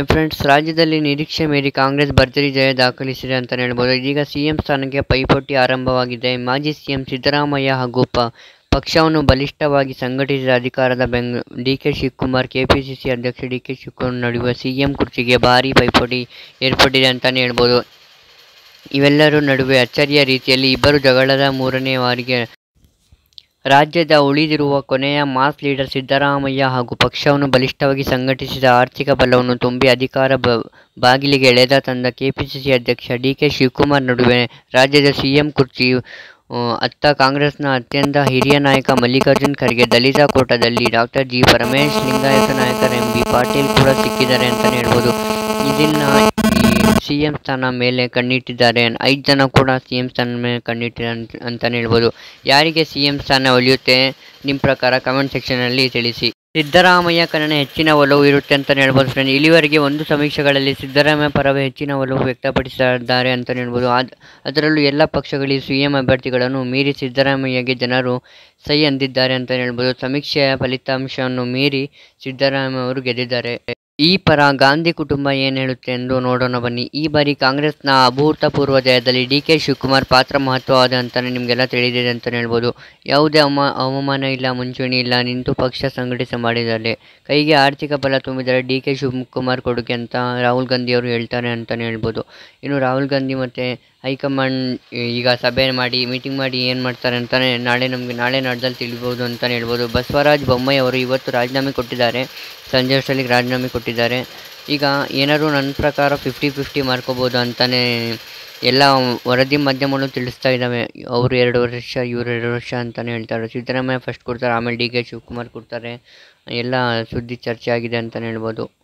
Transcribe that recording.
friends ರಾಜ್ಯದಲ್ಲಿ ನಿರೀಕ್ಷೆ ಮೀರಿ ಕಾಂಗ್ರೆಸ್ ಭರ್ಜರಿ ಜಯ ದಾಖಲಿಸಿದೆ ಅಂತಲೇ ಹೇಳ್ಬೋದು ಇದೀಗ ಸಿಎಂ ಸ್ಥಾನಕ್ಕೆ ಪೈಪೋಟಿ ಆರಂಭವಾಗಿದೆ ಮಾಜಿ ಸಿಎಂ ಸಿದ್ದರಾಮಯ್ಯ ಹಾಗೂ ಪ ಪಕ್ಷವನ್ನು ಬಲಿಷ್ಠವಾಗಿ ಸಂಘಟಿಸಿದ ಅಧಿಕಾರದ ಬೆಂಗ್ ಡಿ ಕೆ ಶಿವಕುಮಾರ್ ಕೆಪಿಸಿಸಿ ಅಧ್ಯಕ್ಷ ಡಿ ಕೆ ಶಿವಕುಮಾರ್ ನಡುವೆ ಸಿಎಂ ಕುರ್ಚಿಗೆ ಭಾರೀ ಪೈಪೋಟಿ ಏರ್ಪಟ್ಟಿದೆ ಅಂತಲೇ ಹೇಳ್ಬೋದು ಇವೆಲ್ಲರ ನಡುವೆ ಅಚ್ಚರಿಯ ರೀತಿಯಲ್ಲಿ ಇಬ್ಬರು ಜಗಳದ ಮೂರನೇ ವಾರಿಗೆ ರಾಜ್ಯದ ಉಳಿದಿರುವ ಕೊನೆಯ ಮಾಸ್ ಲೀಡರ್ ಸಿದ್ದರಾಮಯ್ಯ ಹಾಗೂ ಪಕ್ಷವನ್ನು ಬಲಿಷ್ಠವಾಗಿ ಸಂಘಟಿಸಿದ ಆರ್ಥಿಕ ಬಲವನ್ನು ತುಂಬಿ ಅಧಿಕಾರ ಬ ಬಾಗಿಲಿಗೆ ಎಳೆದ ತಂದ ಕೆಪಿಸಿಸಿ ಅಧ್ಯಕ್ಷ ಡಿ ಕೆ ಶಿವಕುಮಾರ್ ನಡುವೆ ರಾಜ್ಯದ ಸಿಎಂ ಕುರ್ಚಿ ಆ, ಅತ್ತ ಕಾಂಗ್ರೆಸ್ನ ಅತ್ಯಂತ ಹಿರಿಯ ನಾಯಕ ಮಲ್ಲಿಕಾರ್ಜುನ್ ಖರ್ಗೆ ದಲಿತ ಕೋಟಾದಲ್ಲಿ ಡಾಕ್ಟರ್ ಜಿ ಪರಮೇಶ್ ಲಿಂಗಾಯತ ನಾಯಕ ಎಂ ಬಿ ಪಾಟೀಲ್ ಕೂಡ ಸಿಕ್ಕಿದ್ದಾರೆ ಅಂತಲೇ ಹೇಳ್ಬೋದು ಇದನ್ನ ಈ ಸಿ ಎಂ ಸ್ಥಾನ ಮೇಲೆ ಕಣ್ಣಿಟ್ಟಿದ್ದಾರೆ ಐದು ಜನ ಕೂಡ ಸಿ ಎಂ ಸ್ಥಾನ ಮೇಲೆ ಕಣ್ಣಿಟ್ಟಿದ್ದಾರೆ ಅಂತ ಅಂತಲೇ ಹೇಳ್ಬೋದು ಯಾರಿಗೆ ಸಿ ಎಂ ಸ್ಥಾನ ಒಲಿಯುತ್ತೆ ನಿಮ್ಮ ಪ್ರಕಾರ ಕಮೆಂಟ್ ಸೆಕ್ಷನಲ್ಲಿ ತಿಳಿಸಿ ಸಿದ್ದರಾಮಯ್ಯ ಕನ್ನಡ ಹೆಚ್ಚಿನ ಒಲವು ಇರುತ್ತೆ ಅಂತಲೇ ಹೇಳ್ಬೋದು ಫ್ರೆಂಡ್ ಇಲ್ಲಿವರೆಗೆ ಒಂದು ಸಮೀಕ್ಷೆಗಳಲ್ಲಿ ಸಿದ್ದರಾಮಯ್ಯ ಪರವೇ ಹೆಚ್ಚಿನ ಒಲವು ವ್ಯಕ್ತಪಡಿಸಿದ್ದಾರೆ ಅಂತಲೇ ಹೇಳ್ಬೋದು ಆದ್ ಅದರಲ್ಲೂ ಎಲ್ಲ ಪಕ್ಷಗಳಿಗೆ ಸಿ ಎಂ ಅಭ್ಯರ್ಥಿಗಳನ್ನು ಮೀರಿ ಸಿದ್ದರಾಮಯ್ಯಗೆ ಜನರು ಸೈ ಅಂದಿದ್ದಾರೆ ಅಂತಲೇ ಹೇಳ್ಬೋದು ಸಮೀಕ್ಷೆಯ ಫಲಿತಾಂಶವನ್ನು ಮೀರಿ ಸಿದ್ದರಾಮಯ್ಯ ಅವರು ಗೆದ್ದಿದ್ದಾರೆ ಈ ಪರ ಗಾಂಧಿ ಕುಟುಂಬ ಏನು ಹೇಳುತ್ತೆ ಎಂದು ನೋಡೋಣ ಬನ್ನಿ ಈ ಬಾರಿ ಕಾಂಗ್ರೆಸ್ನ ಅಭೂತಪೂರ್ವ ಜಯದಲ್ಲಿ ಡಿ ಕೆ ಶಿವಕುಮಾರ್ ಪಾತ್ರ ಮಹತ್ವವಾದ ಅಂತಲೇ ನಿಮಗೆಲ್ಲ ತಿಳಿದಿದೆ ಅಂತಲೇ ಹೇಳ್ಬೋದು ಯಾವುದೇ ಅವಮ ಅವಮಾನ ಇಲ್ಲ ಮುಂಚೂಣಿ ಇಲ್ಲ ನಿಂತು ಪಕ್ಷ ಸಂಘಟಿಸಿ ಮಾಡಿದ್ದಾರೆ ಕೈಗೆ ಆರ್ಥಿಕ ಬಲ ತುಂಬಿದರೆ ಡಿ ಕೆ ಶಿವಕುಮಾರ್ ಕೊಡುಗೆ ಅಂತ ರಾಹುಲ್ ಗಾಂಧಿ ಅವರು ಹೇಳ್ತಾರೆ ಅಂತಲೇ ಹೇಳ್ಬೋದು ಇನ್ನು ರಾಹುಲ್ ಗಾಂಧಿ ಮತ್ತು ಹೈಕಮಾಂಡ್ ಈಗ ಸಭೆ ಮಾಡಿ ಮೀಟಿಂಗ್ ಮಾಡಿ ಏನು ಮಾಡ್ತಾರೆ ಅಂತಲೇ ನಾಳೆ ನಮಗೆ ನಾಳೆ ನಾಡ್ದಲ್ಲಿ ತಿಳಿಬೋದು ಅಂತಲೇ ಹೇಳ್ಬೋದು ಬಸವರಾಜ ಬೊಮ್ಮಾಯಿ ಅವರು ಇವತ್ತು ರಾಜೀನಾಮೆ ಕೊಟ್ಟಿದ್ದಾರೆ ಸಂಜೆ ಅಷ್ಟರಲ್ಲಿ ರಾಜೀನಾಮೆ ಕೊಟ್ಟಿದ್ದಾರೆ ಈಗ ಏನಾದರೂ ನನ್ನ ಪ್ರಕಾರ ಫಿಫ್ಟಿ ಫಿಫ್ಟಿ ಮಾಡ್ಕೋಬೋದು ಅಂತಲೇ ಎಲ್ಲ ವರದಿ ಮಾಧ್ಯಮಗಳು ತಿಳಿಸ್ತಾ ಇದ್ದಾವೆ ಅವರು ಎರಡು ವರ್ಷ ಇವರು ಎರಡು ವರ್ಷ ಅಂತಲೇ ಹೇಳ್ತಾರೆ ಸಿದ್ದರಾಮಯ್ಯ ಫಸ್ಟ್ ಕೊಡ್ತಾರೆ ಆಮೇಲೆ ಡಿ ಕೆ ಶಿವಕುಮಾರ್ ಕೊಡ್ತಾರೆ ಎಲ್ಲ ಸುದ್ದಿ ಚರ್ಚೆ ಆಗಿದೆ ಅಂತಲೇ ಹೇಳ್ಬೋದು